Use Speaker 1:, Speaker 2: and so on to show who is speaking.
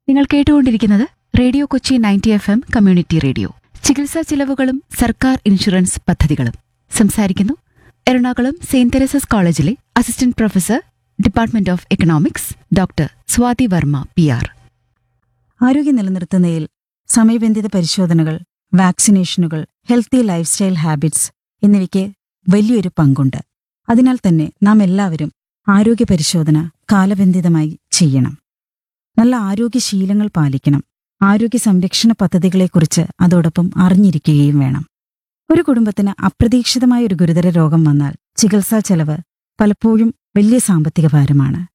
Speaker 1: നിങ്ങൾ കേട്ടുകൊണ്ടിരിക്കുന്നത് radio Kochi ninety F M community radio ചികിത്സാ ചിലവുകളും സർക്കാർ ഇൻഷുറൻസ് പദ്ധതികളും സംസാരിക്കുന്നു എറണാകുളം സെയിന്റ് തെരേസസ് കോളേജിലെ assistant professor department of economics doctor Swathi Varma P R
Speaker 2: ആരോഗ്യം നിലനിർത്തുന്നതിൽ സമയബന്ധിത പരിശോധനകൾ വാക്സിനേഷനുകൾ ഹെൽത്തി ലൈഫ് സ്റ്റൈൽ ഹാബിറ്റ്സ് എന്നിവയ്ക്ക് വലിയൊരു പങ്കുണ്ട് അതിനാൽ തന്നെ നാം എല്ലാവരും ആരോഗ്യ പരിശോധന കാലബന്ധിതമായി ചെയ്യണം നല്ല ആരോഗ്യശീലങ്ങൾ പാലിക്കണം ആരോഗ്യ സംരക്ഷണ പദ്ധതികളെക്കുറിച്ച് അതോടൊപ്പം അറിഞ്ഞിരിക്കുകയും വേണം ഒരു കുടുംബത്തിന് അപ്രതീക്ഷിതമായ ഒരു ഗുരുതര രോഗം വന്നാൽ ചികിത്സാ ചെലവ് പലപ്പോഴും വലിയ സാമ്പത്തിക ഭാരമാണ്